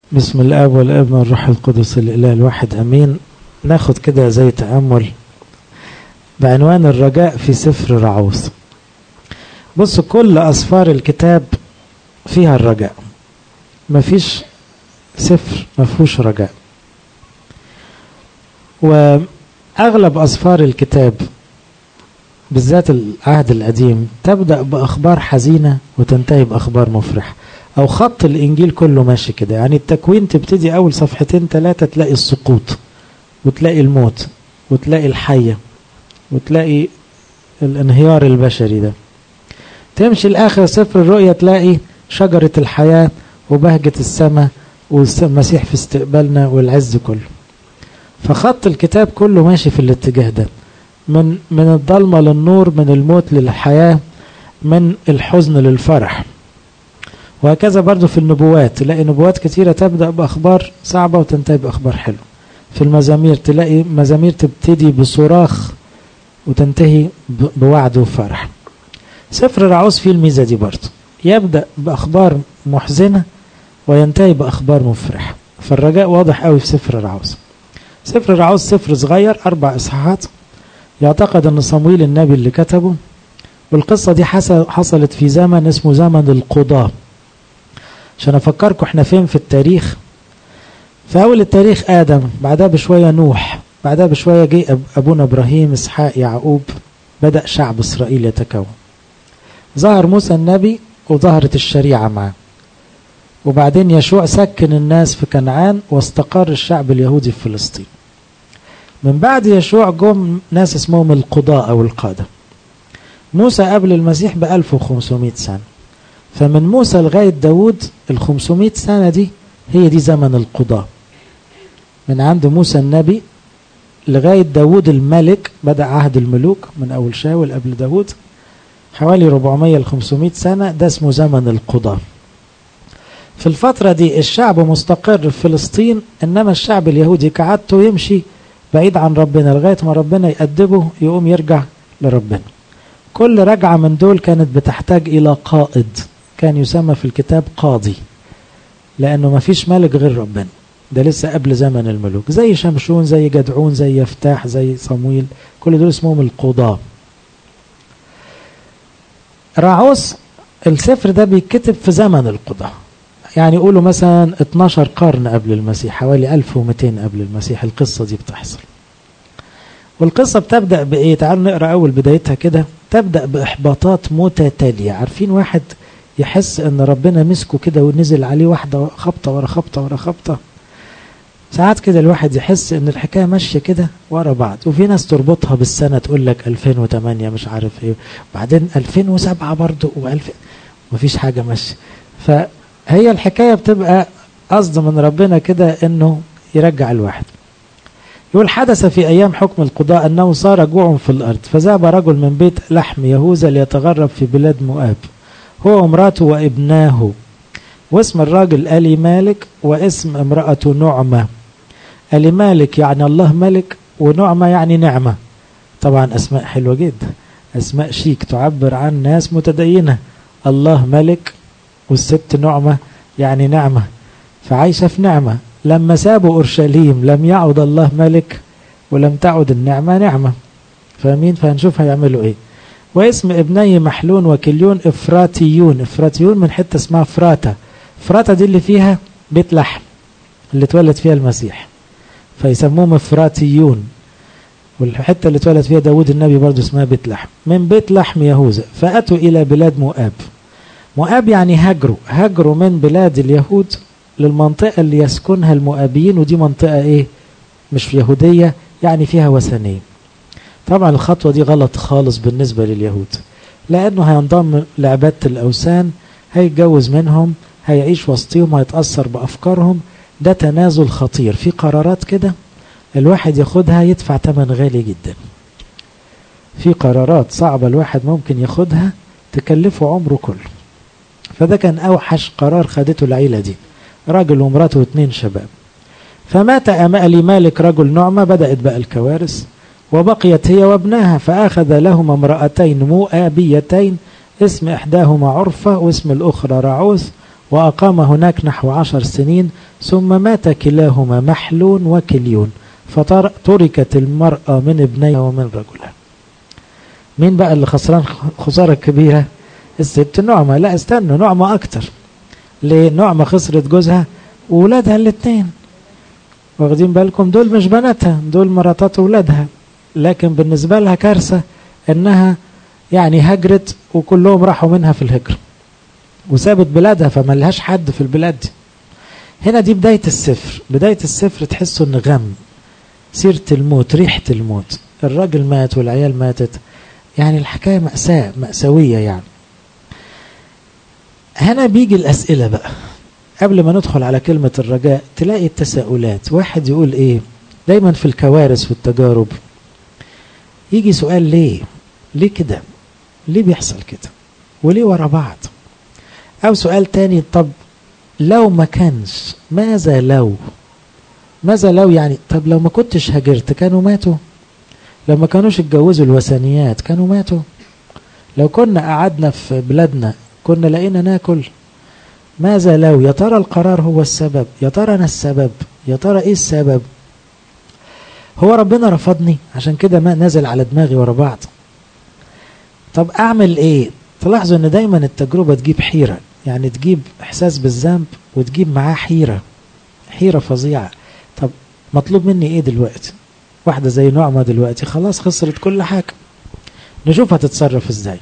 بسم الاب والابن والروح القدس الاله الواحد امين ناخد كده زي تامل بعنوان الرجاء في سفر رعوز بص كل اسفار الكتاب فيها الرجاء مفيش سفر مفهوش رجاء واغلب اسفار الكتاب بالذات العهد القديم تبدا باخبار حزينه وتنتهي باخبار مفرحه او خط الانجيل كله ماشي كده يعني التكوين تبتدي اول صفحتين ثلاثه تلاقي السقوط وتلاقي الموت وتلاقي الحيه وتلاقي الانهيار البشري ده تمشي لاخر سفر الرؤيا تلاقي شجره الحياه وبهجه السماء والمسيح في استقبالنا والعز كله فخط الكتاب كله ماشي في الاتجاه ده من من الضلمه للنور من الموت للحياه من الحزن للفرح وهكذا برضو في النبوات تلاقي نبوات كتيرة تبدأ بأخبار صعبة وتنتهي بأخبار حلوة في المزامير تلاقي مزامير تبتدي بصراخ وتنتهي بوعد وفرح سفر رعوز فيه الميزة دي برضو يبدأ بأخبار محزنة وينتهي بأخبار مفرحة فالرجاء واضح قوي في سفر رعوز سفر رعوز سفر صغير أربع إصحاحات يعتقد أن صمويل النبي اللي كتبه والقصة دي حصلت في زمن اسمه زمن القضاة عشان افكركم احنا فين في التاريخ في اول التاريخ ادم بعدها بشويه نوح بعدها بشويه جه ابونا ابراهيم اسحاق يعقوب بدا شعب اسرائيل يتكون ظهر موسى النبي وظهرت الشريعه معاه وبعدين يشوع سكن الناس في كنعان واستقر الشعب اليهودي في فلسطين من بعد يشوع جم ناس اسمهم القضاء او القاده موسى قبل المسيح ب 1500 سنه فمن موسى لغاية داود ال 500 سنة دي هي دي زمن القضاء من عند موسى النبي لغاية داود الملك بدأ عهد الملوك من أول شاول قبل داود حوالي 400 ل 500 سنة ده اسمه زمن القضاء في الفترة دي الشعب مستقر في فلسطين إنما الشعب اليهودي كعادته يمشي بعيد عن ربنا لغاية ما ربنا يأدبه يقوم يرجع لربنا كل رجعة من دول كانت بتحتاج إلى قائد كان يسمى في الكتاب قاضي لأنه ما فيش ملك غير ربنا ده لسه قبل زمن الملوك زي شمشون زي جدعون زي يفتاح زي صمويل كل دول اسمهم القضاة راعوس السفر ده بيتكتب في زمن القضاة يعني يقولوا مثلا 12 قرن قبل المسيح حوالي 1200 قبل المسيح القصة دي بتحصل والقصة بتبدأ بإيه تعالوا نقرأ أول بدايتها كده تبدأ بإحباطات متتالية عارفين واحد يحس ان ربنا مسكه كده ونزل عليه واحدة خبطة ورا خبطة ورا خبطة ساعات كده الواحد يحس ان الحكاية ماشية كده ورا بعض وفي ناس تربطها بالسنة تقول لك 2008 مش عارف ايه بعدين 2007 برضه و2000 مفيش حاجة ماشية فهي الحكاية بتبقى قصد من ربنا كده انه يرجع الواحد يقول حدث في أيام حكم القضاء أنه صار جوع في الأرض فذهب رجل من بيت لحم يهوذا ليتغرب في بلاد مؤاب هو وامراته وابناه واسم الراجل ألي مالك واسم امرأته نعمة ألي مالك يعني الله ملك ونعمة يعني نعمة طبعا أسماء حلوة جدا أسماء شيك تعبر عن ناس متدينة الله ملك والست نعمة يعني نعمة فعايشة في نعمة لما سابوا أورشليم لم يعد الله ملك ولم تعد النعمة نعمة فاهمين فهنشوف هيعملوا ايه واسم ابني محلون وكليون افراتيون افراتيون من حته اسمها فراتا فراتا دي اللي فيها بيت لحم اللي اتولد فيها المسيح فيسموهم افراتيون والحته اللي اتولد فيها داود النبي برضه اسمها بيت لحم من بيت لحم يهوذا فاتوا الى بلاد مؤاب مؤاب يعني هاجروا هاجروا من بلاد اليهود للمنطقه اللي يسكنها المؤابيين ودي منطقه ايه مش يهوديه يعني فيها وثنيه طبعا الخطوة دي غلط خالص بالنسبة لليهود لأنه هينضم لعبادة الأوثان هيتجوز منهم هيعيش وسطيهم هيتأثر بأفكارهم ده تنازل خطير في قرارات كده الواحد ياخدها يدفع ثمن غالي جدا في قرارات صعبة الواحد ممكن ياخدها تكلفه عمره كله فده كان أوحش قرار خدته العيلة دي راجل ومراته واثنين شباب فمات أمالي مالك رجل نعمة بدأت بقى الكوارث وبقيت هي وابنها فأخذ لهما امرأتين مؤابيتين اسم إحداهما عرفة واسم الأخرى رعوث وأقام هناك نحو عشر سنين ثم مات كلاهما محلون وكليون فتركت المرأة من ابنيها ومن رجلها مين بقى اللي خسران خسارة كبيرة الست نعمة لا استنوا نعمة أكتر ليه نعمة خسرت جوزها وولادها الاثنين واخدين بالكم دول مش بناتها دول مراتات ولادها لكن بالنسبة لها كارثة انها يعني هجرت وكلهم راحوا منها في الهجرة وسابت بلادها فما لهاش حد في البلاد دي هنا دي بداية السفر بداية السفر تحسوا ان غم سيرة الموت ريحة الموت الراجل مات والعيال ماتت يعني الحكاية مأساة مأساوية يعني هنا بيجي الأسئلة بقى قبل ما ندخل على كلمة الرجاء تلاقي التساؤلات واحد يقول ايه دايما في الكوارث والتجارب يجي سؤال ليه ليه كده ليه بيحصل كده وليه ورا بعض او سؤال تاني طب لو ما كانش ماذا لو ماذا لو يعني طب لو ما كنتش هاجرت كانوا ماتوا لو ما كانوش اتجوزوا الوثنيات كانوا ماتوا لو كنا قعدنا في بلادنا كنا لقينا ناكل ماذا لو يا ترى القرار هو السبب يا ترى انا السبب يا ترى ايه السبب هو ربنا رفضني عشان كده ما نزل على دماغي ورا بعض طب اعمل ايه تلاحظوا ان دايما التجربه تجيب حيره يعني تجيب احساس بالذنب وتجيب معاه حيره حيره فظيعه طب مطلوب مني ايه دلوقتي واحده زي نعمه دلوقتي خلاص خسرت كل حاجه نشوف هتتصرف ازاي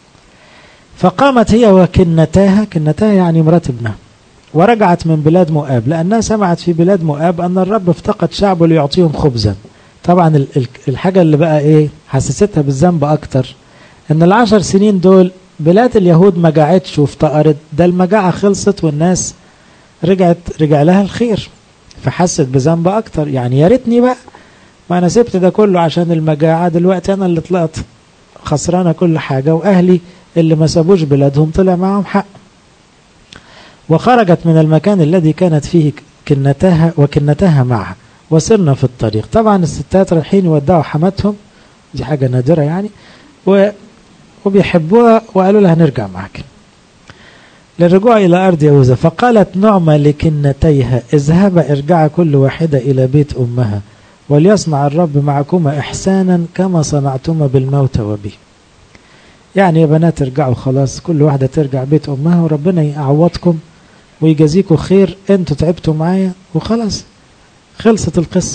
فقامت هي وكنتاها كنتاها يعني مرات ابنها ورجعت من بلاد مؤاب لأنها سمعت في بلاد مؤاب أن الرب افتقد شعبه ليعطيهم خبزا طبعا الحاجة اللي بقى إيه حسستها بالذنب أكتر أن العشر سنين دول بلاد اليهود ما جاعتش وافتقرت ده المجاعة خلصت والناس رجعت رجع لها الخير فحست بذنب أكتر يعني يا ريتني بقى ما أنا سبت ده كله عشان المجاعة دلوقتي أنا اللي طلعت خسرانة كل حاجة وأهلي اللي ما سابوش بلادهم طلع معهم حق وخرجت من المكان الذي كانت فيه كنتها وكنتها معها وسرنا في الطريق طبعا الستات رايحين يودعوا حماتهم دي حاجة نادرة يعني و وبيحبوها وقالوا لها هنرجع معك للرجوع إلى أرض يهوذا فقالت نعمة لكنتيها اذهبا ارجعا كل واحدة إلى بيت أمها وليصنع الرب معكما إحسانا كما صنعتما بالموت وبي يعني يا بنات ارجعوا خلاص كل واحدة ترجع بيت أمها وربنا يعوضكم ويجازيكم خير انتوا تعبتوا معايا وخلاص خلصت القصة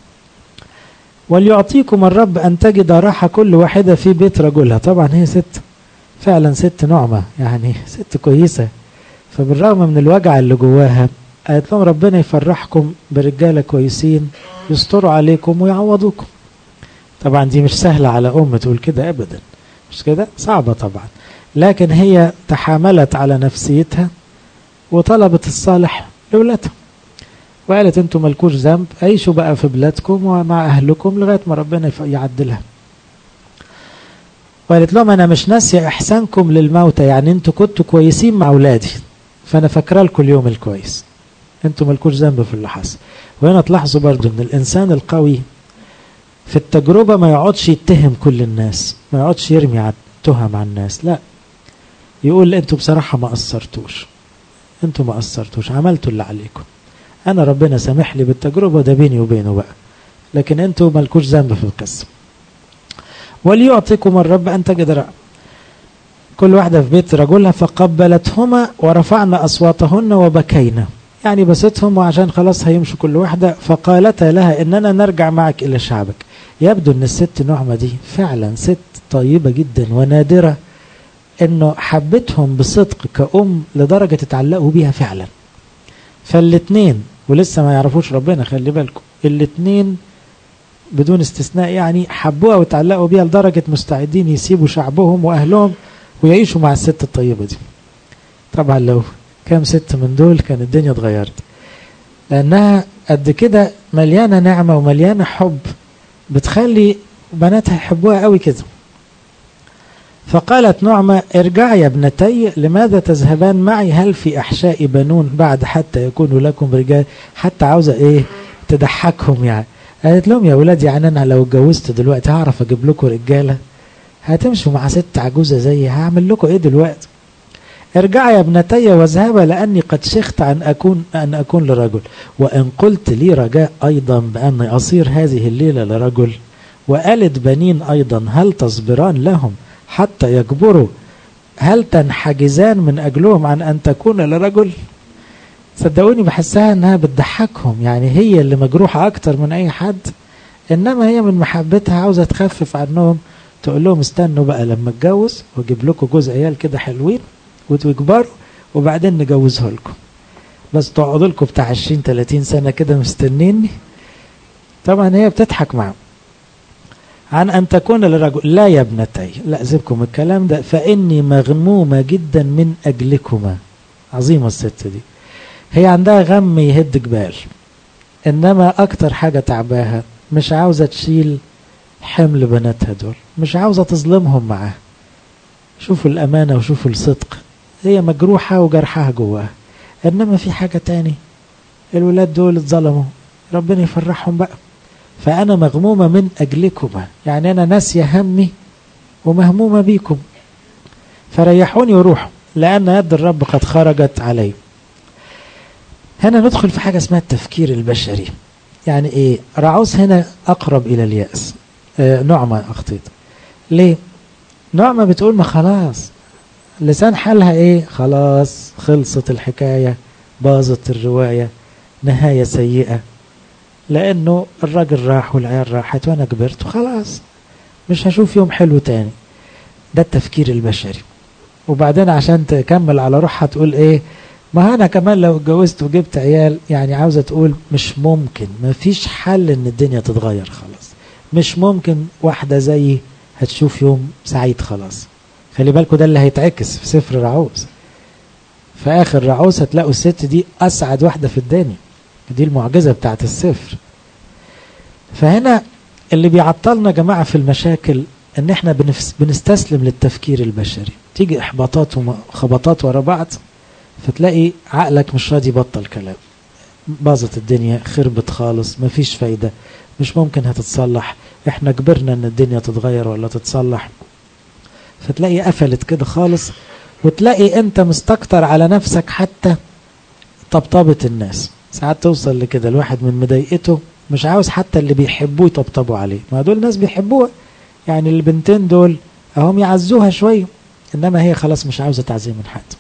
وليعطيكم الرب أن تجد راحة كل واحدة في بيت رجلها طبعا هي ست فعلا ست نعمة يعني ست كويسة فبالرغم من الوجع اللي جواها قالت لهم ربنا يفرحكم برجالة كويسين يستروا عليكم ويعوضوكم طبعا دي مش سهلة على أم تقول كده أبدا مش كده صعبة طبعا لكن هي تحاملت على نفسيتها وطلبت الصالح لولادها وقالت انتوا ملكوش ذنب عيشوا بقى في بلادكم ومع اهلكم لغايه ما ربنا يعدلها وقالت لهم انا مش ناسيه احسانكم للموتى يعني انتوا كنتوا كويسين مع اولادي فانا فاكره لكم اليوم الكويس انتوا ملكوش ذنب في اللي حصل وهنا تلاحظوا برضو ان الانسان القوي في التجربه ما يقعدش يتهم كل الناس ما يقعدش يرمي تهم على الناس لا يقول انتوا بصراحه ما قصرتوش انتوا ما قصرتوش عملتوا اللي عليكم انا ربنا سامح لي بالتجربه ده بيني وبينه بقى لكن انتوا مالكوش ذنب في القصه وليعطيكم الرب ان تجد كل واحدة في بيت رجلها فقبلتهما ورفعنا أصواتهن وبكينا يعني بستهم وعشان خلاص هيمشوا كل واحدة فقالتا لها إننا نرجع معك إلى شعبك يبدو أن الست نعمة دي فعلا ست طيبة جدا ونادرة انه حبتهم بصدق كأم لدرجة تتعلقوا بيها فعلا فالاتنين ولسه ما يعرفوش ربنا خلي بالكم الاتنين بدون استثناء يعني حبوها وتعلقوا بيها لدرجة مستعدين يسيبوا شعبهم وأهلهم ويعيشوا مع الست الطيبة دي طبعا لو كام ست من دول كان الدنيا اتغيرت لأنها قد كده مليانة نعمة ومليانة حب بتخلي بناتها يحبوها قوي كده فقالت نعمة ارجع يا ابنتي لماذا تذهبان معي هل في أحشاء بنون بعد حتى يكونوا لكم رجال حتى عاوزة ايه تضحكهم يعني قالت لهم يا ولاد يعني انا لو اتجوزت دلوقتي هعرف اجيب لكم رجاله هتمشوا مع ست عجوزه زي هعمل لكم ايه دلوقتي ارجع يا ابنتي واذهبا لأني قد شخت عن أكون أن أكون لرجل وإن قلت لي رجاء أيضا بأني أصير هذه الليلة لرجل وألد بنين أيضا هل تصبران لهم حتى يكبروا هل تنحجزان من أجلهم عن أن تكون لرجل صدقوني بحسها أنها بتضحكهم يعني هي اللي مجروحة أكتر من أي حد إنما هي من محبتها عاوزة تخفف عنهم تقول لهم استنوا بقى لما اتجوز واجيب لكم جوز عيال كده حلوين وتكبروا وبعدين نجوزها لكم بس تقعدوا لكم بتاع 20 30 سنة كده مستنيني طبعا هي بتضحك معهم عن أن تكون للرجل لا يا ابنتي لا سيبكم الكلام ده فإني مغمومة جدا من أجلكما عظيمة الست دي هي عندها غم يهد جبال إنما أكتر حاجة تعباها مش عاوزة تشيل حمل بناتها دول مش عاوزة تظلمهم معاه شوفوا الأمانة وشوفوا الصدق هي مجروحة وجرحها جواها إنما في حاجة تاني الولاد دول اتظلموا ربنا يفرحهم بقى فأنا مغمومة من أجلكما يعني أنا ناسية همي ومهمومة بيكم فريحوني وروحوا لأن يد الرب قد خرجت علي هنا ندخل في حاجة اسمها التفكير البشري يعني إيه رعوس هنا أقرب إلى اليأس آه نعمة أخطيت ليه نعمة بتقول ما خلاص لسان حالها إيه خلاص خلصت الحكاية باظت الرواية نهاية سيئة لانه الراجل راح والعيال راحت وانا كبرت وخلاص مش هشوف يوم حلو تاني ده التفكير البشري وبعدين عشان تكمل على روحها تقول ايه ما انا كمان لو اتجوزت وجبت عيال يعني عاوزه تقول مش ممكن ما فيش حل ان الدنيا تتغير خلاص مش ممكن واحده زيي هتشوف يوم سعيد خلاص خلي بالكوا ده اللي هيتعكس في سفر رعوز في اخر رعوز هتلاقوا الست دي اسعد واحده في الدنيا دي المعجزة بتاعت السفر فهنا اللي بيعطلنا جماعة في المشاكل ان احنا بنفس بنستسلم للتفكير البشري تيجي احباطات وخبطات ورا بعض فتلاقي عقلك مش راضي يبطل كلام باظت الدنيا خربت خالص مفيش فايدة مش ممكن هتتصلح احنا كبرنا ان الدنيا تتغير ولا تتصلح فتلاقي قفلت كده خالص وتلاقي انت مستكتر على نفسك حتى طبطبة الناس ساعات توصل لكده الواحد من مضايقته مش عاوز حتى اللي بيحبوه يطبطبوا عليه ما دول ناس بيحبوها يعني البنتين دول اهم يعزوها شويه انما هي خلاص مش عاوزه تعزيه من حد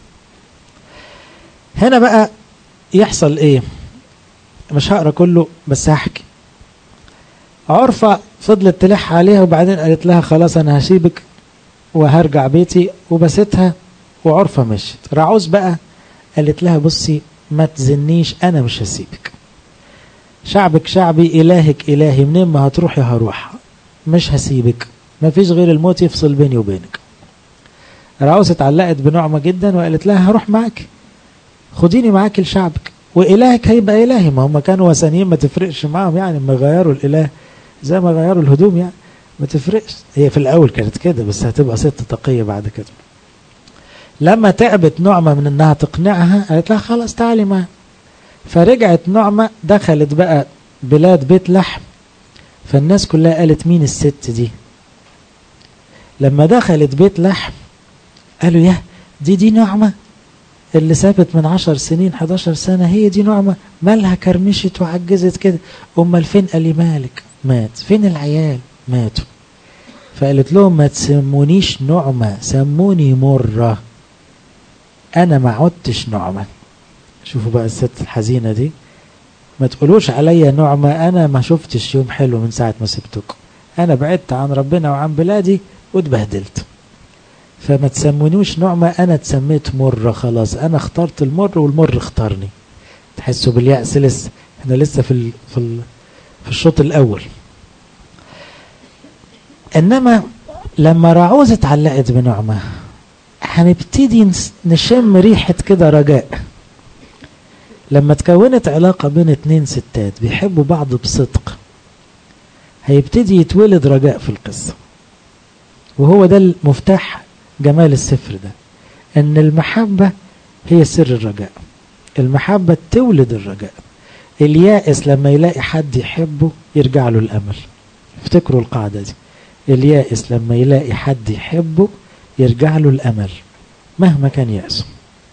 هنا بقى يحصل ايه مش هقرا كله بس هحكي عرفة فضلت تلح عليها وبعدين قالت لها خلاص انا هسيبك وهرجع بيتي وبستها وعرفة مشت رعوز بقى قالت لها بصي ما تزنيش انا مش هسيبك شعبك شعبي الهك الهي منين ما هتروحي هروح مش هسيبك ما فيش غير الموت يفصل بيني وبينك رعوس اتعلقت بنعمة جدا وقالت لها هروح معاك خديني معاك لشعبك وإلهك هيبقى إلهي ما هم كانوا وثنيين ما تفرقش معاهم يعني ما غيروا الإله زي ما غيروا الهدوم يعني ما تفرقش هي في الأول كانت كده بس هتبقى ست تقية بعد كده لما تعبت نعمة من انها تقنعها قالت لها خلاص تعالي معاها فرجعت نعمة دخلت بقى بلاد بيت لحم فالناس كلها قالت مين الست دي لما دخلت بيت لحم قالوا يا دي دي نعمة اللي سابت من عشر سنين 11 سنة هي دي نعمة مالها كرمشت وعجزت كده أمال فين قال مالك مات فين العيال ماتوا فقالت لهم ما تسمونيش نعمة سموني مرة أنا ما عدتش نعمة شوفوا بقى الست الحزينة دي ما تقولوش عليا نعمة أنا ما شفتش يوم حلو من ساعة ما سبتكم أنا بعدت عن ربنا وعن بلادي واتبهدلت فما تسمونيش نعمة أنا اتسميت مرة خلاص أنا اخترت المر والمر اختارني تحسوا باليأس لسه احنا لسه في ال في ال في الشوط الأول إنما لما رعوز اتعلقت بنعمة هنبتدي نشم ريحة كده رجاء لما تكونت علاقة بين اتنين ستات بيحبوا بعض بصدق هيبتدي يتولد رجاء في القصة وهو ده المفتاح جمال السفر ده ان المحبة هي سر الرجاء المحبة تولد الرجاء اليائس لما يلاقي حد يحبه يرجع له الامل افتكروا القاعدة دي اليائس لما يلاقي حد يحبه يرجع له الامل مهما كان يأسوا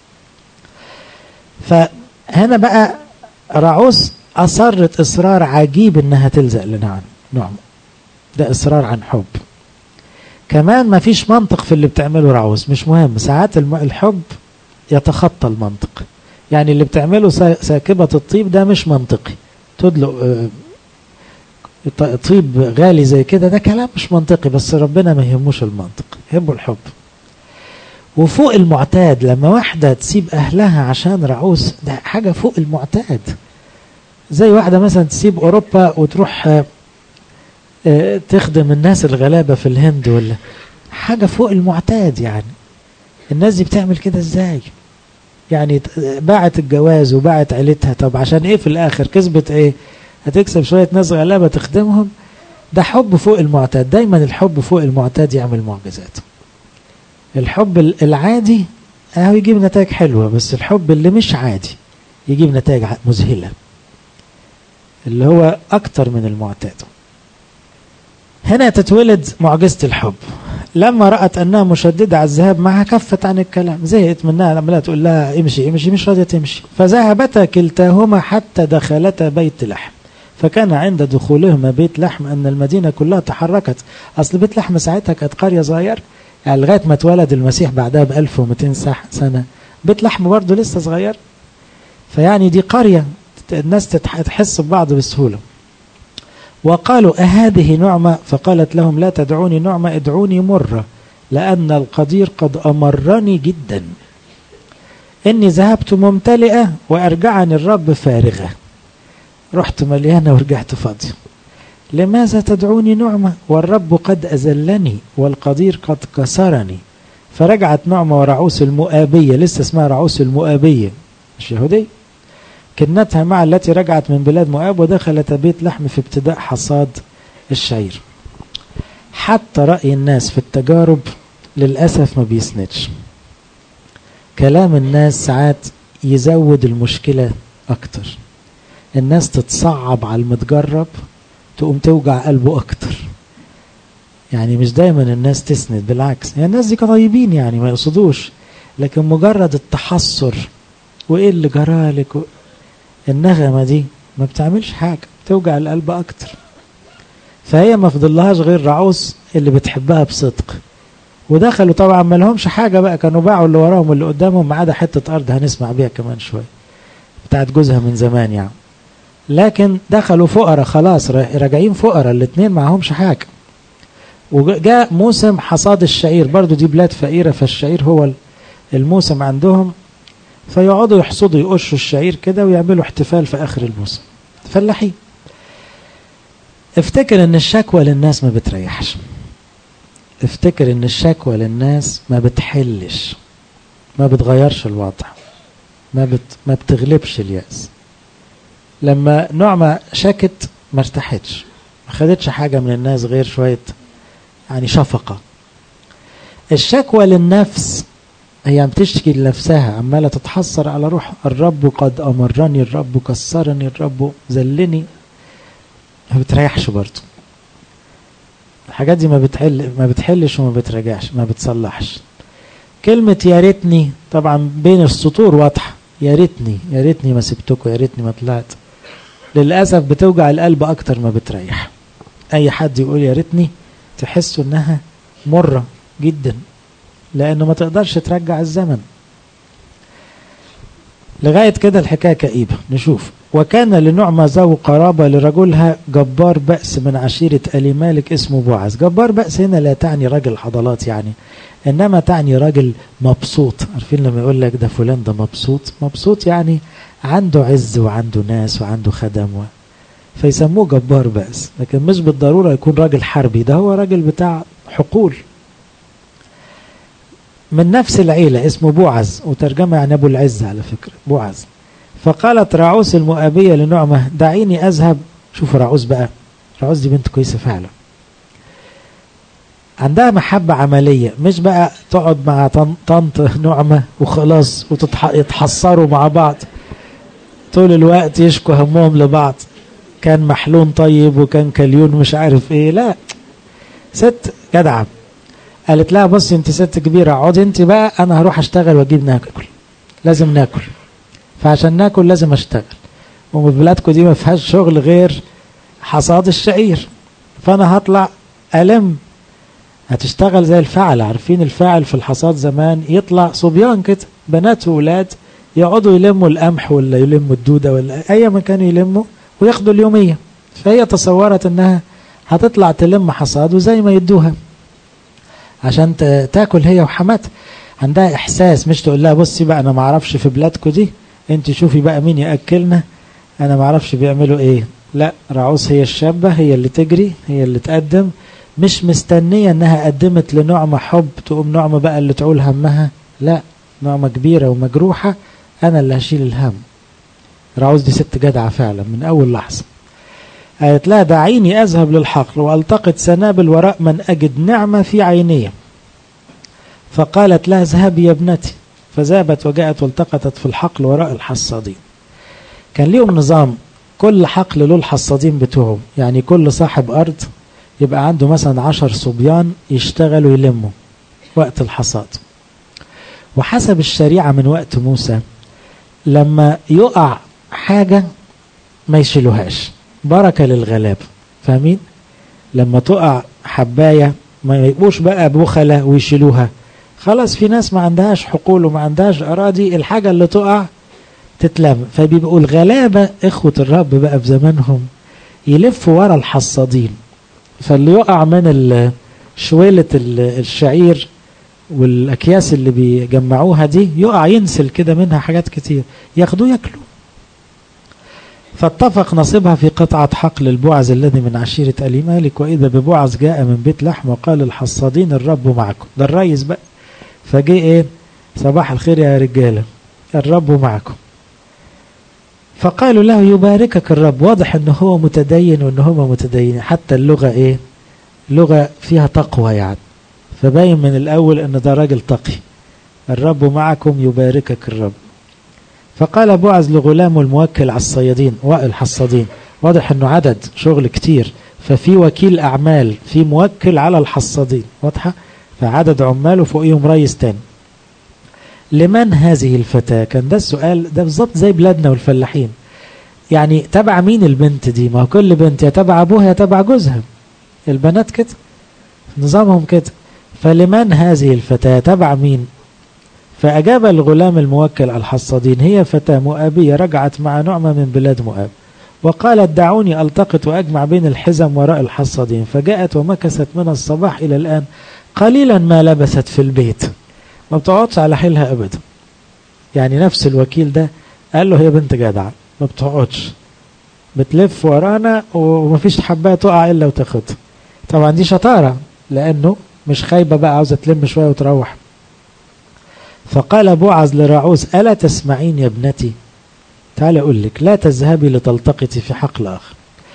فهنا بقى رعوس أصرت إصرار عجيب إنها تلزق لنعم نعم ده إصرار عن حب كمان ما فيش منطق في اللي بتعمله رعوس مش مهم ساعات الحب يتخطى المنطق يعني اللي بتعمله ساكبة الطيب ده مش منطقي تدلق طيب غالي زي كده ده كلام مش منطقي بس ربنا ما يهموش المنطق يهمه الحب وفوق المعتاد لما واحدة تسيب أهلها عشان رعوس ده حاجة فوق المعتاد زي واحدة مثلا تسيب أوروبا وتروح تخدم الناس الغلابة في الهند ولا حاجة فوق المعتاد يعني الناس دي بتعمل كده ازاي يعني باعت الجواز وباعت عيلتها طب عشان ايه في الاخر كسبت ايه هتكسب شوية ناس غلابة تخدمهم ده حب فوق المعتاد دايما الحب فوق المعتاد يعمل معجزات الحب العادي اهو يجيب نتائج حلوة بس الحب اللي مش عادي يجيب نتائج مذهلة اللي هو اكتر من المعتاد هنا تتولد معجزة الحب لما رأت أنها مشددة على الذهاب معها كفت عن الكلام زهقت منها لما لا تقول لها امشي امشي مش راضية تمشي فذهبتا كلتاهما حتى دخلتا بيت لحم فكان عند دخولهما بيت لحم أن المدينة كلها تحركت أصل بيت لحم ساعتها كانت قرية صغير يعني لغاية ما اتولد المسيح بعدها ب 1200 سنة بيت لحم برضه لسه صغير فيعني دي قرية الناس تحس ببعض بسهولة وقالوا أهذه نعمة فقالت لهم لا تدعوني نعمة ادعوني مرة لأن القدير قد أمرني جدا إني ذهبت ممتلئة وأرجعني الرب فارغة رحت مليانة ورجعت فاضية لماذا تدعوني نعمة والرب قد أزلني والقدير قد كسرني فرجعت نعمة ورعوس المؤابية لسه اسمها رعوس المؤابية مش يهودية كنتها مع التي رجعت من بلاد مؤاب ودخلت بيت لحم في ابتداء حصاد الشعير حتى رأي الناس في التجارب للأسف ما بيسندش كلام الناس ساعات يزود المشكلة أكتر الناس تتصعب على المتجرب تقوم توجع قلبه أكتر يعني مش دايما الناس تسند بالعكس يعني الناس دي طيبين يعني ما يقصدوش لكن مجرد التحسر وايه اللي جرالك النغمة دي ما بتعملش حاجة بتوجع القلب أكتر فهي ما فضلهاش غير رعوس اللي بتحبها بصدق ودخلوا طبعا ما لهمش حاجة بقى كانوا باعوا اللي وراهم واللي قدامهم ما عدا حتة أرض هنسمع بيها كمان شوية بتاعت جوزها من زمان يعني لكن دخلوا فقراء خلاص راجعين فقراء الاثنين معهمش حاجة وجاء موسم حصاد الشعير برضو دي بلاد فقيرة فالشعير هو الموسم عندهم فيقعدوا يحصدوا يقشوا الشعير كده ويعملوا احتفال في اخر الموسم فلاحين افتكر ان الشكوى للناس ما بتريحش افتكر ان الشكوى للناس ما بتحلش ما بتغيرش الوضع ما بت ما بتغلبش اليأس لما نعمة شكت ما ارتاحتش ما خدتش حاجة من الناس غير شوية يعني شفقة الشكوى للنفس هي بتشتكي لنفسها عمالة تتحسر على روح الرب قد أمرني الرب كسرني الرب ذلني ما بتريحش برضه الحاجات دي ما بتحل ما بتحلش وما بترجعش ما بتصلحش كلمة يا ريتني طبعا بين السطور واضحة يا ريتني يا ريتني ما سبتكم يا ريتني ما طلعت للأسف بتوجع القلب أكتر ما بتريح أي حد يقول يا ريتني تحسوا إنها مرة جدا لأنه ما تقدرش ترجع الزمن لغاية كده الحكاية كئيبة نشوف وكان لنعمة ذو قرابة لرجلها جبار بأس من عشيرة ألي مالك اسمه بوعز جبار بأس هنا لا تعني راجل حضلات يعني إنما تعني راجل مبسوط عارفين لما يقول لك ده فلان ده مبسوط مبسوط يعني عنده عز وعنده ناس وعنده خدم و... فيسموه جبار بأس لكن مش بالضرورة يكون راجل حربي ده هو راجل بتاع حقول من نفس العيلة اسمه بوعز وترجمة يعني أبو العز على فكرة بوعز فقالت راعوس المؤابية لنعمة دعيني أذهب شوف راعوس بقى راعوس دي بنت كويسة فعلا عندها محبة عملية مش بقى تقعد مع طنط نعمة وخلاص ويتحصروا مع بعض طول الوقت يشكوا همهم لبعض كان محلون طيب وكان كليون مش عارف ايه لا ست جدعة قالت لها بصي انت ست كبيرة اقعدي انت بقى انا هروح اشتغل واجيب ناكل لازم ناكل فعشان ناكل لازم اشتغل وبلادكم دي ما فيهاش شغل غير حصاد الشعير فانا هطلع الم هتشتغل زي الفاعل عارفين الفاعل في الحصاد زمان يطلع صبيان كده بنات وولاد يقعدوا يلموا القمح ولا يلموا الدودة ولا أي ما كانوا يلموا وياخدوا اليومية فهي تصورت انها هتطلع تلم حصاد وزي ما يدوها عشان تاكل هي وحماتها عندها احساس مش تقول لها بصي بقى انا ما اعرفش في بلادكم دي انت شوفي بقى مين ياكلنا انا ما اعرفش بيعملوا ايه لا رعوس هي الشابة هي اللي تجري هي اللي تقدم مش مستنية انها قدمت لنعمة حب تقوم نعمة بقى اللي تعول همها لا نعمة كبيرة ومجروحة انا اللي هشيل الهم رعوز دي ست جدعة فعلا من اول لحظة قالت لا دعيني اذهب للحقل والتقط سنابل وراء من اجد نعمة في عيني فقالت لها اذهبي يا ابنتي فذهبت وجاءت والتقطت في الحقل وراء الحصادين كان ليهم نظام كل حقل له الحصادين بتوعه يعني كل صاحب أرض يبقى عنده مثلا عشر صبيان يشتغلوا يلموا وقت الحصاد وحسب الشريعة من وقت موسى لما يقع حاجة ما يشيلوهاش بركة للغلاب فاهمين لما تقع حباية ما يبقوش بقى بخلة ويشيلوها خلاص في ناس ما عندهاش حقول وما عندهاش أراضي الحاجة اللي تقع تتلم فبيبقوا الغلابة إخوة الرب بقى في زمانهم يلفوا ورا الحصادين فاللي يقع من شويلة الشعير والأكياس اللي بيجمعوها دي يقع ينسل كده منها حاجات كتير ياخدوه ياكلوا فاتفق نصيبها في قطعة حقل البوعز الذي من عشيرة ألي مالك وإذا ببوعز جاء من بيت لحم وقال الحصادين الرب معكم ده الريس بقى فجاء إيه صباح الخير يا رجالة الرب معكم فقالوا له يباركك الرب واضح انه هو متدين وان هم متدينين حتى اللغة ايه لغة فيها تقوى يعني فباين من الاول ان ده راجل تقي الرب معكم يباركك الرب فقال بوعز لغلامه الموكل على الصيادين والحصادين واضح انه عدد شغل كتير ففي وكيل اعمال في موكل على الحصادين واضحة فعدد عماله فوقيهم ريس تاني لمن هذه الفتاة كان ده السؤال ده بالظبط زي بلادنا والفلاحين يعني تبع مين البنت دي ما هو كل بنت يا تبع ابوها يا تبع جوزها البنات كده نظامهم كده فلمن هذه الفتاة تبع مين فأجاب الغلام الموكل على الحصادين هي فتاة مؤابية رجعت مع نعمة من بلاد مؤاب وقالت دعوني ألتقط وأجمع بين الحزم وراء الحصادين فجاءت ومكثت من الصباح إلى الآن قليلا ما لبثت في البيت ما بتقعدش على حيلها ابدا يعني نفس الوكيل ده قال له هي بنت جدعة ما بتقعدش بتلف ورانا ومفيش حبايه تقع الا وتاخدها طبعا دي شطاره لانه مش خايبه بقى عاوزه تلم شويه وتروح فقال بوعز لراعوز الا تسمعين يا ابنتي تعالى اقول لك لا تذهبي لتلتقطي في حقل اخر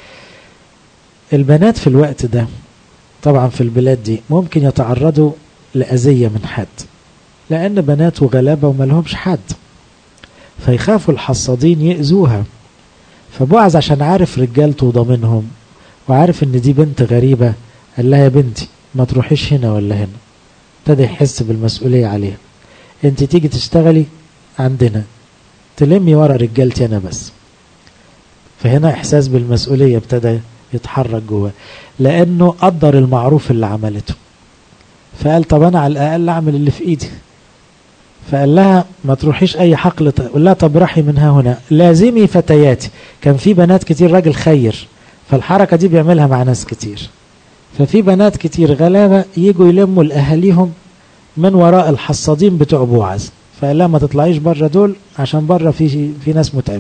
البنات في الوقت ده طبعا في البلاد دي ممكن يتعرضوا لأذية من حد لأن بنات وغلابة وما لهمش حد فيخافوا الحصادين يأذوها فبوعز عشان عارف رجالته وضامنهم وعارف ان دي بنت غريبة قال لها يا بنتي ما تروحيش هنا ولا هنا ابتدى يحس بالمسؤولية عليها انت تيجي تشتغلي عندنا تلمي ورا رجالتي انا بس فهنا احساس بالمسؤولية ابتدى يتحرك جواه لانه قدر المعروف اللي عملته فقال طب انا على الاقل اعمل اللي في ايدي فقال لها ما تروحيش اي حقل قال لها طب راحي منها هنا لازمي فتياتي كان في بنات كتير راجل خير فالحركة دي بيعملها مع ناس كتير ففي بنات كتير غلابة يجوا يلموا لأهاليهم من وراء الحصادين بتوع بوعز فقال لها ما تطلعيش بره دول عشان بره في في ناس متعب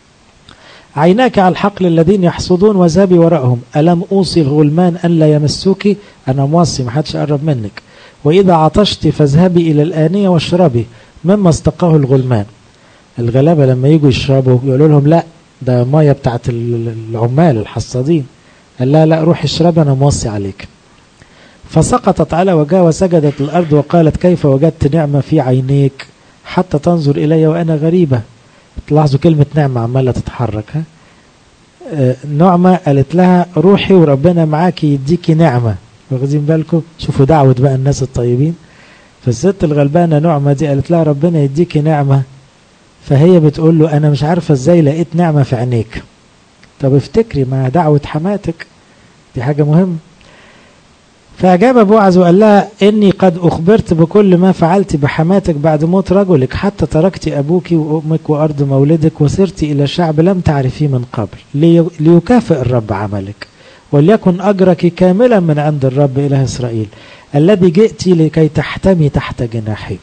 عيناك على الحقل الذين يحصدون وذهبي وراءهم ألم أوصي الغلمان أن لا يمسوك أنا موصي ما حدش قرب منك وإذا عطشت فاذهبي إلى الآنية واشربي مما استقاه الغلمان الغلابة لما يجوا يشربوا يقولوا لهم لا ده مية بتاعت العمال الحصادين قال لا لا روح اشربي أنا موصي عليك فسقطت على وجهها وسجدت الأرض وقالت كيف وجدت نعمة في عينيك حتى تنظر إلي وأنا غريبة تلاحظوا كلمة نعمة عمالة تتحرك ها آه نعمة قالت لها روحي وربنا معاكي يديكي نعمة واخدين بالكم شوفوا دعوة بقى الناس الطيبين فالست الغلبانة نعمة دي قالت لها ربنا يديكي نعمة فهي بتقول له أنا مش عارفة إزاي لقيت نعمة في عينيك طب افتكري مع دعوة حماتك دي حاجة مهمة فأجاب بوعز وقال لها إني قد أخبرت بكل ما فعلت بحماتك بعد موت رجلك حتى تركت أبوك وأمك وأرض مولدك وسرت إلى شعب لم تعرفيه من قبل لي ليكافئ الرب عملك وليكن أجرك كاملا من عند الرب إله إسرائيل الذي جئت لكي تحتمي تحت جناحي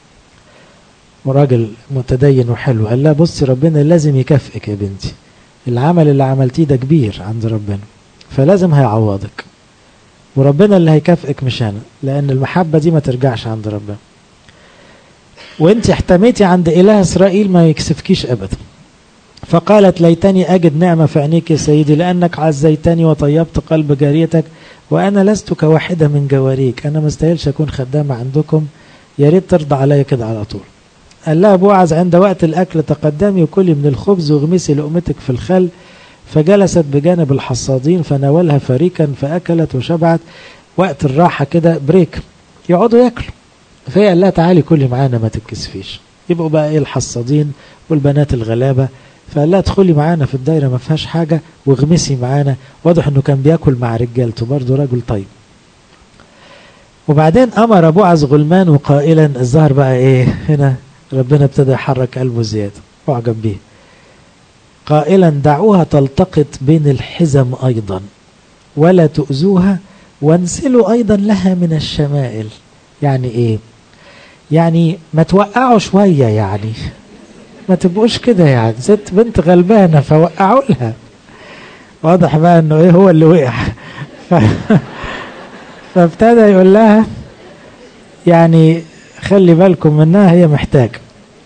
وراجل متدين وحلو قال لها بصي ربنا لازم يكافئك يا بنتي العمل اللي عملتيه ده كبير عند ربنا فلازم هيعوضك وربنا اللي هيكافئك مش انا لان المحبة دي ما ترجعش عند ربنا وانت احتميتي عند اله اسرائيل ما يكسفكيش ابدا فقالت ليتني اجد نعمة في عينيك يا سيدي لانك عزيتني وطيبت قلب جاريتك وانا لست كواحدة من جواريك انا ما استاهلش اكون خدامة عندكم يا ريت ترضى عليا كده على طول قال لها بوعز عند وقت الاكل تقدمي وكلي من الخبز واغمسي لقمتك في الخل فجلست بجانب الحصادين فناولها فريكا فأكلت وشبعت وقت الراحة كده بريك يقعدوا ياكلوا فهي قال لها تعالي كلي معانا ما تتكسفيش يبقوا بقى ايه الحصادين والبنات الغلابة فقال لها ادخلي معانا في الدايرة ما فيهاش حاجة واغمسي معانا واضح انه كان بياكل مع رجالته برضه راجل طيب وبعدين امر بوعز غلمان قائلا الظهر بقى ايه هنا ربنا ابتدى يحرك قلبه زيادة اعجب بيه قائلا دعوها تلتقط بين الحزم أيضا ولا تؤذوها وانسلوا أيضا لها من الشمائل يعني إيه يعني ما توقعوا شوية يعني ما تبقوش كده يعني ست بنت غلبانة فوقعوا لها واضح بقى انه ايه هو اللي وقع ف... فابتدى يقول لها يعني خلي بالكم منها هي محتاجة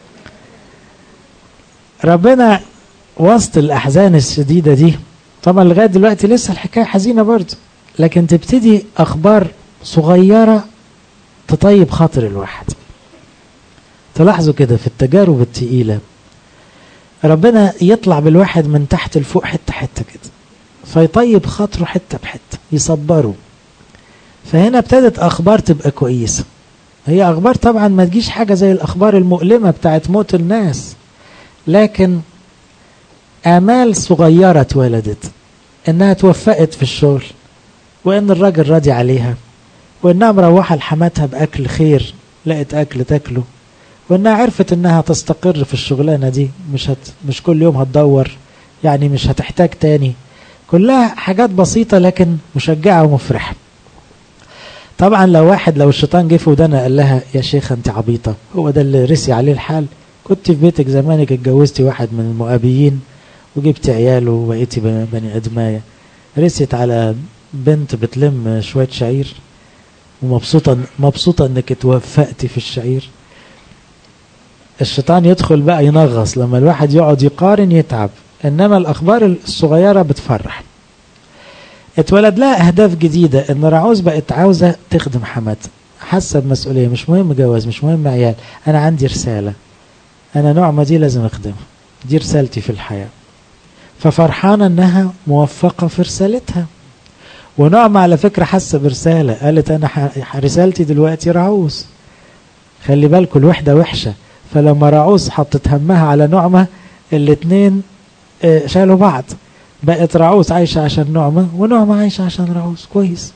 ربنا وسط الأحزان الشديدة دي طبعا لغاية دلوقتي لسه الحكاية حزينة برضه لكن تبتدي أخبار صغيرة تطيب خاطر الواحد تلاحظوا كده في التجارب التقيلة ربنا يطلع بالواحد من تحت لفوق حتة حتة كده فيطيب خاطره حتة بحتة يصبره فهنا ابتدت أخبار تبقى كويسة هي أخبار طبعا ما تجيش حاجة زي الأخبار المؤلمة بتاعت موت الناس لكن آمال صغيرة اتولدت إنها توفقت في الشغل وإن الراجل راضي عليها وإنها مروحة لحماتها بأكل خير لقت أكل تاكله وإنها عرفت إنها تستقر في الشغلانة دي مش هت مش كل يوم هتدور يعني مش هتحتاج تاني كلها حاجات بسيطة لكن مشجعة ومفرحة طبعا لو واحد لو الشيطان جه في ودانا قال لها يا شيخة انت عبيطة هو ده اللي رسي عليه الحال كنت في بيتك زمانك اتجوزتي واحد من المؤابيين وجبت عياله وبقيتي بني ادمايه رست على بنت بتلم شويه شعير ومبسوطه مبسوطه انك توفقتي في الشعير الشيطان يدخل بقى ينغص لما الواحد يقعد يقارن يتعب انما الاخبار الصغيره بتفرح اتولد لها اهداف جديده ان رعوز بقت عاوزه تخدم حماتها حاسه بمسؤوليه مش مهم جواز مش مهم عيال انا عندي رساله انا نعمه دي لازم اخدمها دي رسالتي في الحياه ففرحانة انها موفقة في رسالتها ونعمة على فكرة حاسة برسالة قالت انا رسالتي دلوقتي رعوس خلي بالكم الوحدة وحشة فلما رعوس حطت همها على نعمة الاتنين شالوا بعض بقت رعوس عايشة عشان نعمة ونعمة عايشة عشان رعوس كويس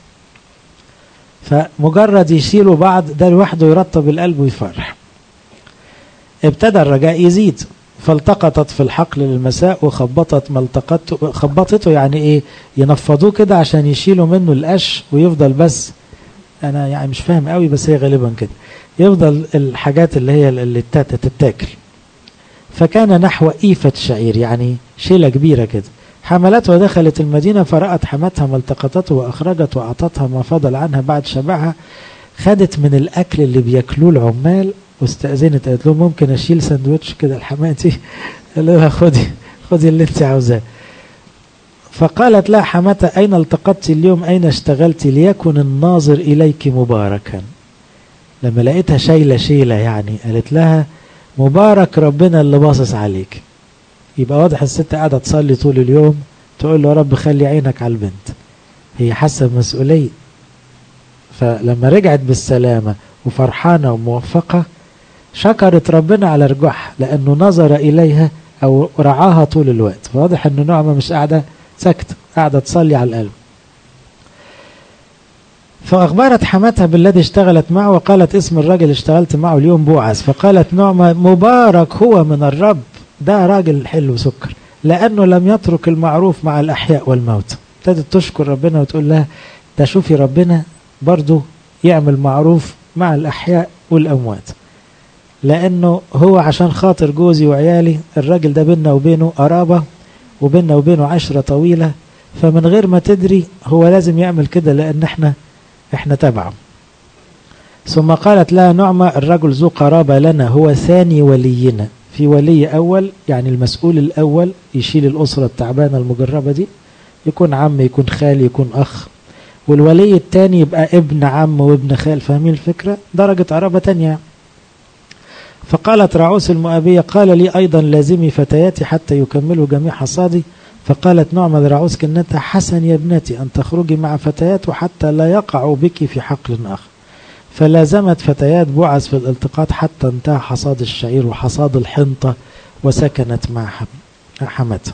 فمجرد يشيلوا بعض ده لوحده يرطب القلب ويفرح ابتدى الرجاء يزيد فالتقطت في الحقل للمساء وخبطت ما التقطته خبطته يعني ايه ينفضوه كده عشان يشيلوا منه القش ويفضل بس انا يعني مش فاهم قوي بس هي غالبا كده يفضل الحاجات اللي هي اللي تتاكل فكان نحو إيفة شعير يعني شيلة كبيرة كده حملته ودخلت المدينة فرأت حماتها ما التقطته وأخرجت وأعطتها ما فضل عنها بعد شبعها خدت من الأكل اللي بياكلوه العمال واستأذنت قالت له ممكن أشيل سندوتش كده لحماتي قال لها خدي خدي اللي أنت عاوزاه فقالت لا حماتة أين التقطت اليوم أين اشتغلت ليكن الناظر إليك مباركا لما لقيتها شايلة شيلة يعني قالت لها مبارك ربنا اللي باصص عليك يبقى واضح الست قاعدة تصلي طول اليوم تقول له يا رب خلي عينك على البنت هي حاسة بمسؤولية فلما رجعت بالسلامة وفرحانة وموفقة شكرت ربنا على رجوعها لأنه نظر إليها أو رعاها طول الوقت واضح أنه نعمة مش قاعدة ساكتة قاعدة تصلي على القلب فأخبرت حماتها بالذي اشتغلت معه وقالت اسم الراجل اشتغلت معه اليوم بوعز فقالت نعمة مبارك هو من الرب ده راجل حلو سكر لأنه لم يترك المعروف مع الأحياء والموت ابتدت تشكر ربنا وتقول لها ده شوفي ربنا برضه يعمل معروف مع الأحياء والأموات لأنه هو عشان خاطر جوزي وعيالي الراجل ده بينا وبينه قرابة وبينا وبينه عشرة طويلة فمن غير ما تدري هو لازم يعمل كده لأن احنا احنا تبعه ثم قالت لها نعمة الرجل ذو قرابة لنا هو ثاني ولينا في ولي أول يعني المسؤول الأول يشيل الأسرة التعبانة المجربة دي يكون عم يكون خال يكون أخ والولي الثاني يبقى ابن عم وابن خال فاهمين الفكرة درجة قرابة تانية فقالت رعوس المؤابية قال لي أيضا لازمي فتياتي حتى يكملوا جميع حصادي فقالت نعمة لرعوس كنتها حسن يا ابنتي أن تخرجي مع فتيات وحتى لا يقعوا بك في حقل آخر فلازمت فتيات بعث في الالتقاط حتى انتهى حصاد الشعير وحصاد الحنطة وسكنت مع حمتها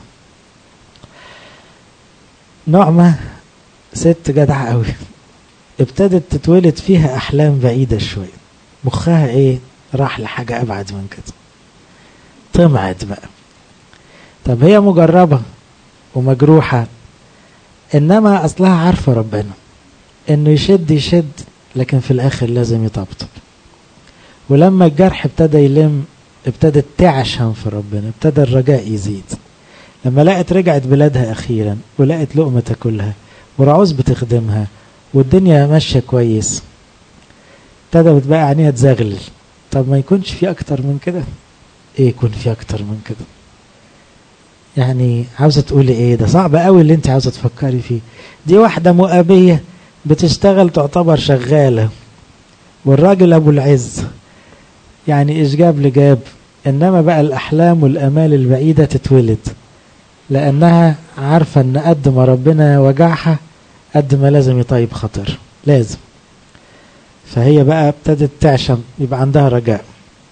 نعمة ست جدعة قوي ابتدت تتولد فيها أحلام بعيدة شوية مخها ايه راح لحاجة أبعد من كده طمعت بقى طب هي مجربة ومجروحة إنما أصلها عارفة ربنا إنه يشد يشد لكن في الآخر لازم يطبطب ولما الجرح ابتدى يلم ابتدت تعشم في ربنا ابتدى الرجاء يزيد لما لقت رجعت بلادها أخيرا ولقت لقمة تاكلها ورعوز بتخدمها والدنيا ماشية كويس ابتدت بقى عينيها تزغلل طب ما يكونش في أكتر من كده ايه يكون في أكتر من كده يعني عاوزة تقولي ايه ده صعب قوي اللي انت عاوزة تفكري فيه دي واحدة مؤابية بتشتغل تعتبر شغالة والراجل ابو العز يعني ايش جاب لجاب انما بقى الاحلام والامال البعيدة تتولد لانها عارفة ان قد ما ربنا وجعها قد ما لازم يطيب خطر لازم فهي بقى ابتدت تعشم يبقى عندها رجاء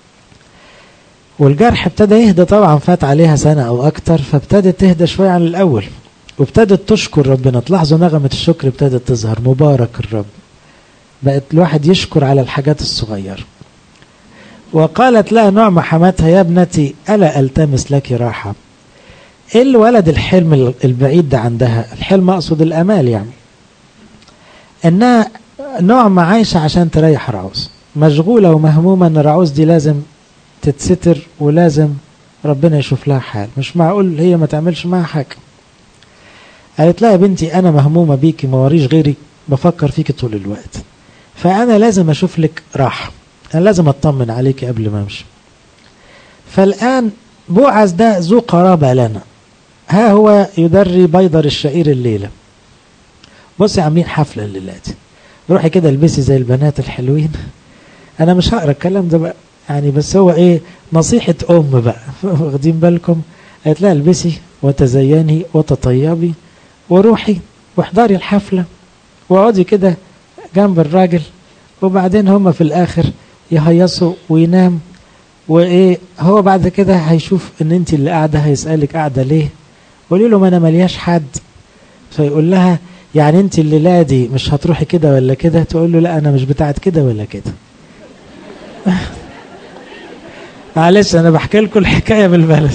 والجرح ابتدى يهدى طبعا فات عليها سنة او اكتر فابتدت تهدى شوية عن الاول وابتدت تشكر ربنا تلاحظوا نغمة الشكر ابتدت تظهر مبارك الرب بقت الواحد يشكر على الحاجات الصغيرة وقالت لها نعمة حماتها يا ابنتي ألا ألتمس لك راحة ايه الولد الحلم البعيد ده عندها الحلم أقصد الأمال يعني إنها نعمة عايشة عشان تريح رعوز مشغولة ومهمومة إن رعوز دي لازم تتستر ولازم ربنا يشوف لها حال مش معقول هي ما تعملش معها حاجة قالت لها يا بنتي أنا مهمومة بيكي ما وريش غيري بفكر فيكي طول الوقت فأنا لازم أشوف لك راحة أنا لازم أطمن عليك قبل ما أمشي فالآن بوعز ده ذو قرابة لنا ها هو يدري بيضر الشعير الليلة بصي عاملين حفلة الليلة دي روحي كده البسي زي البنات الحلوين أنا مش هقرا الكلام ده بقى يعني بس هو إيه نصيحة أم بقى واخدين بالكم قالت لها البسي وتزيني وتطيبي وروحي واحضري الحفلة واقعدي كده جنب الراجل وبعدين هما في الآخر يهيصوا وينام وايه هو بعد كده هيشوف ان انت اللي قاعده هيسالك قاعده ليه قولي له ما انا ملياش حد فيقول لها يعني انت الليله دي مش هتروحي كده ولا كده تقول له لا انا مش بتاعت كده ولا كده معلش انا بحكي لكم الحكايه بالبلد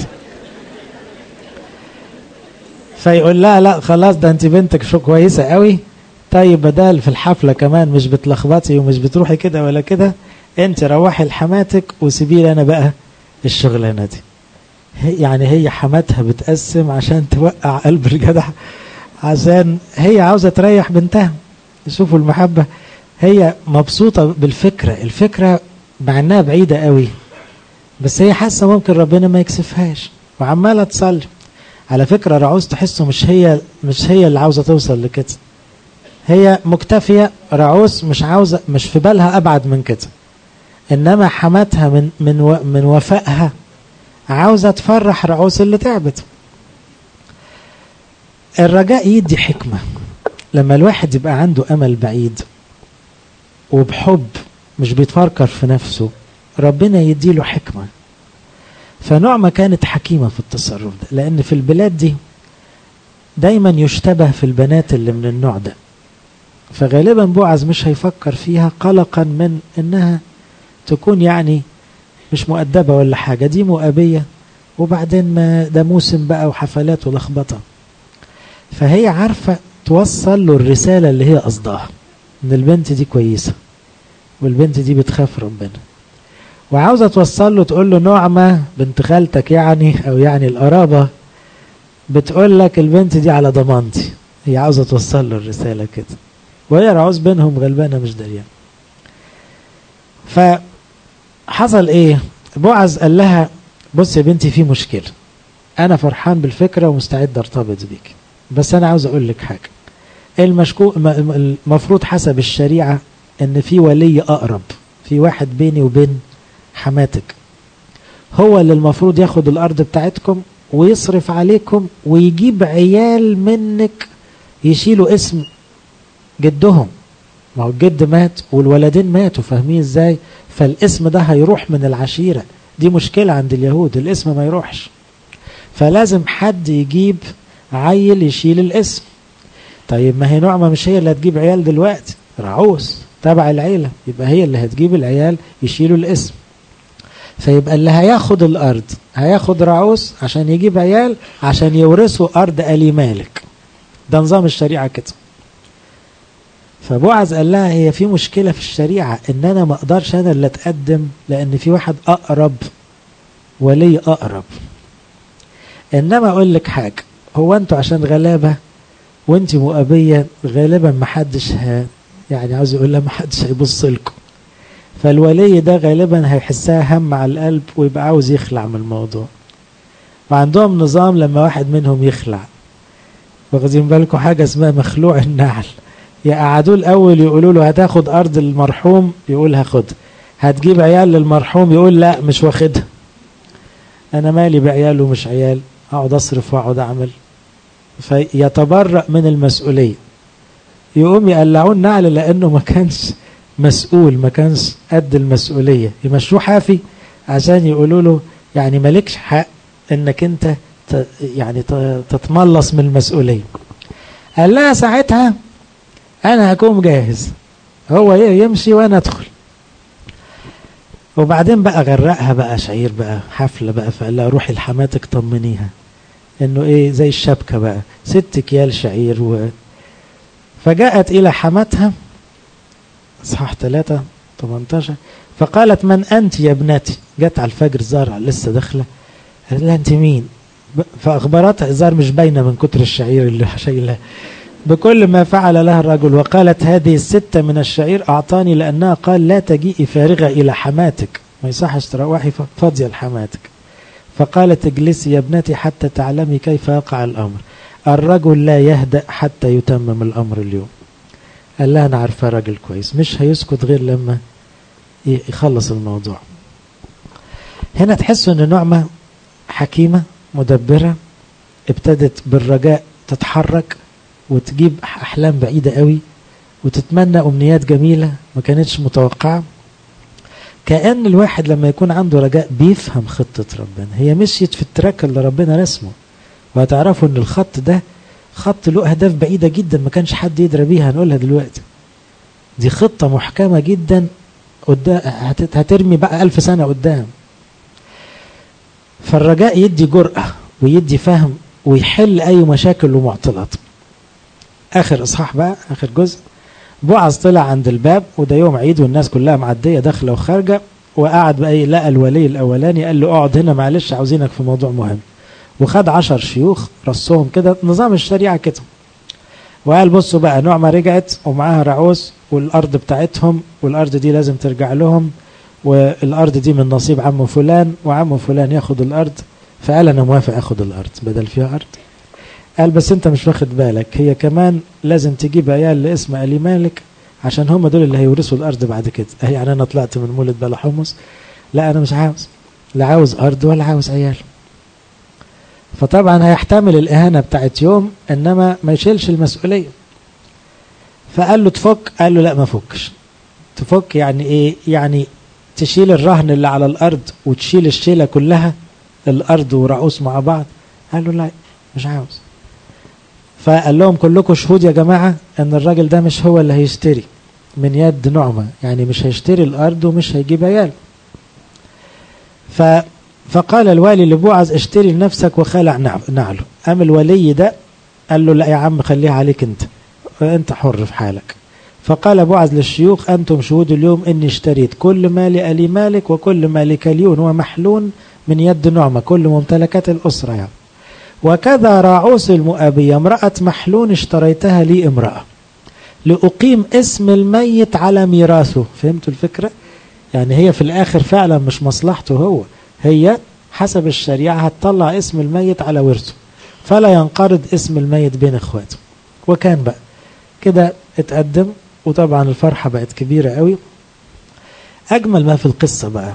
فيقول لها لا خلاص ده انت بنتك شو كويسه قوي طيب بدال في الحفله كمان مش بتلخبطي ومش بتروحي كده ولا كده انت روحي لحماتك وسيبي لي انا بقى الشغلانه دي يعني هي حماتها بتقسم عشان توقع قلب الجدع عشان هي عاوزه تريح بنتها شوفوا المحبه هي مبسوطه بالفكره الفكره مع انها بعيده قوي بس هي حاسه ممكن ربنا ما يكسفهاش وعماله تصلي على فكره رعوز تحسه مش هي مش هي اللي عاوزه توصل لكده هي مكتفيه رعوز مش عاوزه مش في بالها ابعد من كده انما حماتها من من و من وفائها عاوزه تفرح رعوس اللي تعبت الرجاء يدي حكمه لما الواحد يبقى عنده امل بعيد وبحب مش بيتفكر في نفسه ربنا يديله حكمة فنعمة كانت حكيمة في التصرف ده لأن في البلاد دي دايما يشتبه في البنات اللي من النوع ده فغالبا بوعز مش هيفكر فيها قلقا من انها تكون يعني مش مؤدبة ولا حاجة دي مؤبية وبعدين ما ده موسم بقى وحفلات ولخبطة فهي عارفة توصل له الرسالة اللي هي قصدها ان البنت دي كويسة والبنت دي بتخاف ربنا وعاوزة توصل له تقول له نعمة بنت خالتك يعني او يعني القرابة بتقول لك البنت دي على ضمانتي هي عاوزة توصل له الرسالة كده وهي رعوز بينهم غلبانة مش دريان فحصل ايه بوعز قال لها بص يا بنتي في مشكلة انا فرحان بالفكرة ومستعد ارتبط بيك بس انا عاوز اقول لك حاجة المشكو المفروض حسب الشريعة ان في ولي اقرب في واحد بيني وبين حماتك هو اللي المفروض ياخد الارض بتاعتكم ويصرف عليكم ويجيب عيال منك يشيلوا اسم جدهم ما هو الجد مات والولدين ماتوا فاهمين ازاي فالاسم ده هيروح من العشيرة دي مشكلة عند اليهود الاسم ما يروحش فلازم حد يجيب عيل يشيل الاسم طيب ما هي نعمة مش هي اللي هتجيب عيال دلوقتي رعوس تبع العيلة يبقى هي اللي هتجيب العيال يشيلوا الاسم فيبقى اللي هياخد الأرض هياخد رعوس عشان يجيب عيال عشان يورثوا أرض آلي مالك ده نظام الشريعة كده فبوعز قال لها هي في مشكلة في الشريعة ان انا ما اقدرش انا اللي اتقدم لان في واحد اقرب ولي اقرب انما اقول لك حاجة هو انتوا عشان غلابة وانت مؤبية غالبا ما حدش ها يعني عاوز يقول لها ما حدش هيبص لكم فالولي ده غالبا هيحسها هم على القلب ويبقى عاوز يخلع من الموضوع وعندهم نظام لما واحد منهم يخلع واخدين بالكم حاجة اسمها مخلوع النعل يقعدوه الأول يقولوا له هتاخد أرض المرحوم يقول هاخدها هتجيب عيال للمرحوم يقول لا مش واخدها أنا مالي بعيال ومش عيال أقعد أصرف وأقعد أعمل فيتبرأ من المسؤولية يقوم يقلعوه النعل لأنه ما كانش مسؤول ما كانش قد المسؤولية يمشوه حافي عشان يقولوا له يعني مالكش حق انك انت يعني تتملص من المسؤولية قال لها ساعتها انا هكون جاهز هو يمشي وانا ادخل وبعدين بقى غرقها بقى شعير بقى حفلة بقى فقال لها روحي لحماتك طمنيها انه ايه زي الشبكة بقى ست كيال شعير و فجاءت الى حماتها اصحاح 3 18 فقالت من انت يا ابنتي جت على الفجر زارع لسه داخله قالت لها انت مين فاخبرتها الزار مش باينه من كتر الشعير اللي شايلها بكل ما فعل لها الرجل وقالت هذه الستة من الشعير أعطاني لأنها قال لا تجيئي فارغة إلى حماتك ما يصحش تروحي فاضية لحماتك فقالت اجلسي يا ابنتي حتى تعلمي كيف يقع الأمر الرجل لا يهدأ حتى يتمم الأمر اليوم قال لها أنا عارفة راجل كويس مش هيسكت غير لما يخلص الموضوع هنا تحسوا أن نعمة حكيمة مدبرة ابتدت بالرجاء تتحرك وتجيب أحلام بعيدة قوي وتتمنى أمنيات جميلة ما كانتش متوقعة كأن الواحد لما يكون عنده رجاء بيفهم خطة ربنا هي مشيت في التراك اللي ربنا رسمه وهتعرفوا ان الخط ده خط له أهداف بعيدة جدا ما كانش حد يدرى بيها هنقولها دلوقتي دي خطة محكمة جدا قدام هترمي بقى ألف سنة قدام فالرجاء يدي جرأة ويدي فهم ويحل أي مشاكل ومعطلات آخر إصحاح بقى آخر جزء بوعز طلع عند الباب وده يوم عيد والناس كلها معدية داخلة وخارجة وقعد بقى لقى الولي الأولاني قال له اقعد هنا معلش عاوزينك في موضوع مهم وخد عشر شيوخ رصهم كده نظام الشريعة كده وقال بصوا بقى نعمة رجعت ومعاها رعوس والأرض بتاعتهم والأرض دي لازم ترجع لهم والأرض دي من نصيب عم فلان وعم فلان ياخد الأرض فقال أنا موافق أخد الأرض بدل فيها أرض قال بس أنت مش واخد بالك هي كمان لازم تجيب عيال لاسم ألي مالك عشان هم دول اللي هيورثوا الأرض بعد كده يعني أنا طلعت من مولد بلا حمص لا أنا مش عاوز لا عاوز أرض ولا عاوز عيال فطبعا هيحتمل الإهانة بتاعت يوم إنما ما يشيلش المسؤولية فقال له تفك قال له لا ما فكش تفك يعني ايه يعني تشيل الرهن اللي على الارض وتشيل الشيله كلها الارض ورعوس مع بعض قالوا لا مش عاوز فقال لهم كلكم شهود يا جماعه ان الراجل ده مش هو اللي هيشتري من يد نعمه يعني مش هيشتري الارض ومش هيجيب عيال ف فقال الوالي لبوعز اشتري لنفسك وخلع نعله قام الولي ده قال له لا يا عم خليها عليك انت انت حر في حالك فقال بوعز للشيوخ أنتم شهود اليوم إني اشتريت كل ما لألي مالك وكل ما لكليون ومحلون من يد نعمة كل ممتلكات الأسرة يعني. وكذا راعوس المؤابية امرأة محلون اشتريتها لي امرأة لأقيم اسم الميت على ميراثه فهمتوا الفكرة يعني هي في الآخر فعلا مش مصلحته هو هي حسب الشريعة هتطلع اسم الميت على ورثه فلا ينقرض اسم الميت بين اخواته وكان بقى كده اتقدم وطبعا الفرحة بقت كبيرة قوي أجمل ما في القصة بقى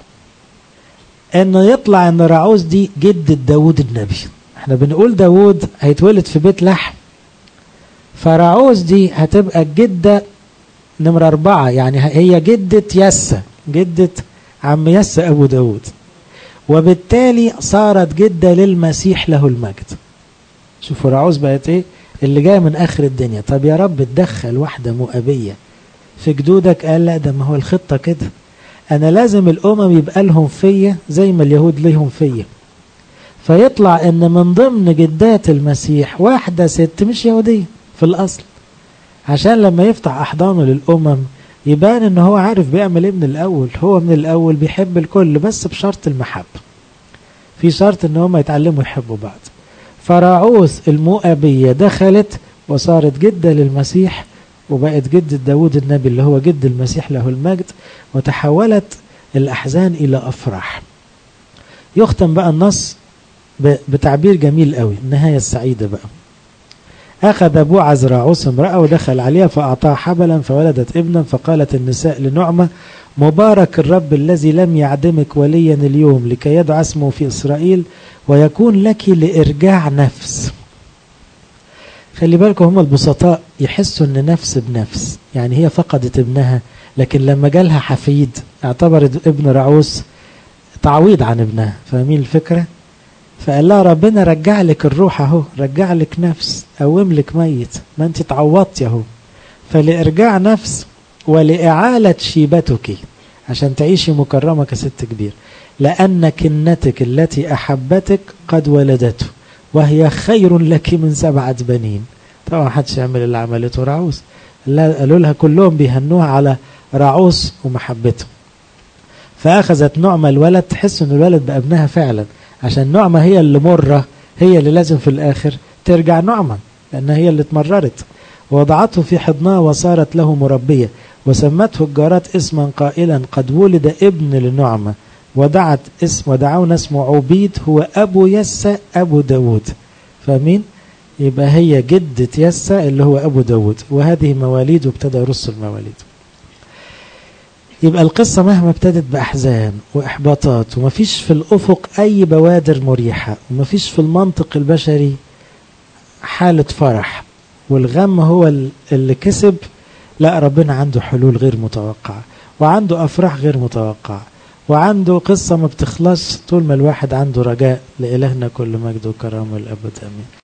إنه يطلع إن راعوز دي جدة داوود النبي احنا بنقول داوود هيتولد في بيت لحم فراعوز دي هتبقى الجدة نمرة أربعة يعني هي جدة يسة جدة عم يسة أبو داوود وبالتالي صارت جدة للمسيح له المجد شوفوا راعوز بقت ايه اللي جاي من اخر الدنيا طب يا رب تدخل واحده مؤابيه في جدودك قال لا ده ما هو الخطه كده انا لازم الامم يبقى لهم فيا زي ما اليهود ليهم فيا فيطلع ان من ضمن جدات المسيح واحده ست مش يهوديه في الاصل عشان لما يفتح احضانه للامم يبان ان هو عارف بيعمل ايه من الاول هو من الاول بيحب الكل بس بشرط المحبه في شرط ان هم يتعلموا يحبوا بعض فراعوث المؤابية دخلت وصارت جدة للمسيح وبقت جدة داود النبي اللي هو جد المسيح له المجد وتحولت الأحزان إلى أفراح يختم بقى النص بتعبير جميل قوي النهاية السعيدة بقى أخذ بوعز راعوس امرأة ودخل عليها فأعطاها حبلا فولدت ابنا فقالت النساء لنعمة مبارك الرب الذي لم يعدمك وليا اليوم لكي يدعى اسمه في إسرائيل ويكون لك لإرجاع نفس خلي بالكم هم البسطاء يحسوا ان نفس بنفس يعني هي فقدت ابنها لكن لما جالها حفيد اعتبرت ابن رعوس تعويض عن ابنها فاهمين الفكرة فقال لها ربنا رجع لك الروح اهو رجع لك نفس قوم لك ميت ما انت تعوضتي اهو فلإرجاع نفس ولإعالة شيبتك عشان تعيشي مكرمة كست كبير لأن كنتك التي أحبتك قد ولدته وهي خير لك من سبعة بنين طبعا حدش يعمل اللي عملته راعوس قالوا لها كلهم بيهنوها على راعوس ومحبته فأخذت نعمة الولد تحس أن الولد بقى ابنها فعلا عشان نعمة هي اللي مرة هي اللي لازم في الآخر ترجع نعمة لأنها هي اللي اتمررت ووضعته في حضنها وصارت له مربية وسمته الجارات اسما قائلا قد ولد ابن لنعمة ودعت اسم ودعونا اسمه عبيد هو أبو يسى أبو داود فاهمين؟ يبقى هي جدة يسى اللي هو أبو داود وهذه مواليد وابتدى يرص المواليد يبقى القصة مهما ابتدت بأحزان وإحباطات ومفيش في الأفق أي بوادر مريحة ومفيش في المنطق البشري حالة فرح والغم هو اللي كسب لا ربنا عنده حلول غير متوقعة وعنده أفراح غير متوقعة وعنده قصة ما بتخلص طول ما الواحد عنده رجاء لإلهنا كل مجد وكرامة الأبد أمين